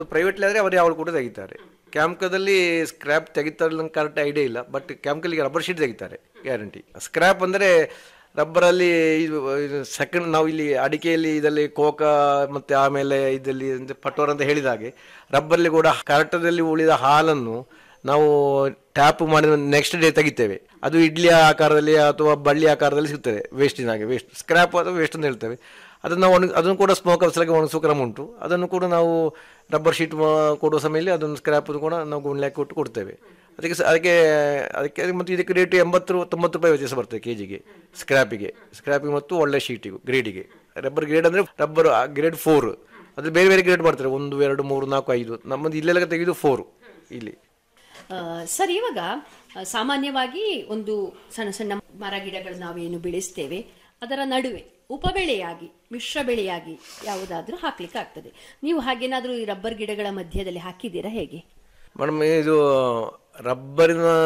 privately ಆದರೆ ಅವರು ಯಾವಾಗ ಕೂಡ ತೆಗಿತಾರೆ ಕ್ಯಾಂಪ್ಕದಲ್ಲಿ ಸ್ಕ್ರ್ಯಾಪ್ ತೆಗಿತಾರೆ ನಂಗೆ ಕರೆಕ್ಟ್ ಐಡಿಯಾ ಇಲ್ಲ ಬಟ್ ಕ್ಯಾಂಪ್ಕಲ್ಲಿ ರಬ್ಬರ್ ಶೀಟ್ ತೆಗಿತಾರೆ ಗ್ಯಾರಂಟಿ ಸ್ಕ್ರ್ಯಾಪ್ ಅಂದರೆ ರಬ್ಬರಲ್ಲಿ ಇದು ಸೆಕೆಂಡ್ ನಾವು ಇಲ್ಲಿ ಅಡಿಕೆಯಲ್ಲಿ ಇದರಲ್ಲಿ ಕೋಕ ಮತ್ತು ಆಮೇಲೆ ಇದರಲ್ಲಿ ಅಂದ್ರೆ ಪಟೋರ್ ಅಂತ ಹೇಳಿದ ಹಾಗೆ ರಬ್ಬರಲ್ಲಿ ಕೂಡ ಕರಟದಲ್ಲಿ ಉಳಿದ ಹಾಲನ್ನು ನಾವು ಟ್ಯಾಪ್ ಮಾಡಿದ ನೆಕ್ಸ್ಟ್ ಡೇ ತೆಗಿತೇವೆ ಅದು ಇಡ್ಲಿಯ ಆಕಾರದಲ್ಲಿ ಅಥವಾ ಬಳ್ಳಿ ಆಕಾರದಲ್ಲಿ ಸಿಗ್ತದೆ ವೇಸ್ಟಿನ ಹಾಗೆ ವೇಸ್ಟ್ ಸ್ಕ್ರ್ಯಾಪ್ ಅಥವಾ ವೇಸ್ಟ್ ಅಂತ ಹೇಳ್ತೇವೆ ಅದನ್ನು ನಾವು ಒಣ ಅದನ್ನು ಕೂಡ ಸ್ಮೋಕ್ ಹೌಸ್ಲಾಗಿ ಒಣಗಿಸೋ ಕ್ರಮ ಉಂಟು ಅದನ್ನು ಕೂಡ ನಾವು ರಬ್ಬರ್ ಶೀಟ್ ಕೊಡುವ ಸಮಯದಲ್ಲಿ ಅದನ್ನು ಸ್ಕ್ರ್ಯಾಪ್ ಕೂಡ ನಾವು ಗುಂಡ್ಲಾಕಿ ಕೊಟ್ಟು ಕೊಡ್ತೇವೆ ಅದಕ್ಕೆ ಸ- ಅದಕ್ಕೆ ಅದಕ್ಕೆ ಮತ್ತು ಇದಕ್ಕೆ ರೇಟ್ ಎಂಬತ್ತು ರೂ- ತೊಂಬತ್ತು ರೂಪಾಯಿ ವ್ಯತ್ಯಾಸ ಬರ್ತದೆ ಕೆ ಜಿಗೆ ಸ್ಕ್ರ್ಯಾಪಿಗೆ ಸ್ಕ್ರ್ಯಾಪಿಗೆ ಮತ್ತು ಒಳ್ಳೆ ಶೀಟಿಗೂ ಗ್ರೇಡಿಗೆ ರಬ್ಬರ್ ಗ್ರೇಡ್ ಅಂದರೆ ರಬ್ಬರ್ ಗ್ರೇಡ್ ಫೋರ್ ಅದು ಬೇರೆ ಬೇರೆ ಗ್ರೇಡ್ ಮಾಡ್ತಾರೆ ಒಂದು ಎರಡು ಮೂರು ನಾಲ್ಕು ಐದು ನಮ್ಮದು ಇಲ್ಲೆಲ್ಲ ತೆಗೆದು ಫೋರು ಇಲ್ಲಿ ಆ, ಸರ್ ಇವಾಗ ಆ, ಸಾಮಾನ್ಯವಾಗಿ ಒಂದು ಸಣ್ಣ ಸಣ್ಣ ಮರ ಗಿಡಗಳು ನಾವೇನು ಬೆಳೆಸ್ತೇವೆ ಅದರ ನಡುವೆ ಉಪಬೆಳೆಯಾಗಿ ಮಿಶ್ರ ಬೆಳೆಯಾಗಿ ಯಾವುದಾದ್ರೂ ಹಾಕ್ಲಿಕ್ಕೆ ಆಗ್ತದೆ ನೀವು ಹಾಗೇನಾದ್ರೂ ಈ ರಬ್ಬರ್ ಗಿಡಗಳ ಮಧ್ಯದಲ್ಲಿ ಹಾಕಿದ್ದೀರಾ ಹೇಗೆ ಮೇಡಮ್ ಇದು ರಬ್ಬರಿನ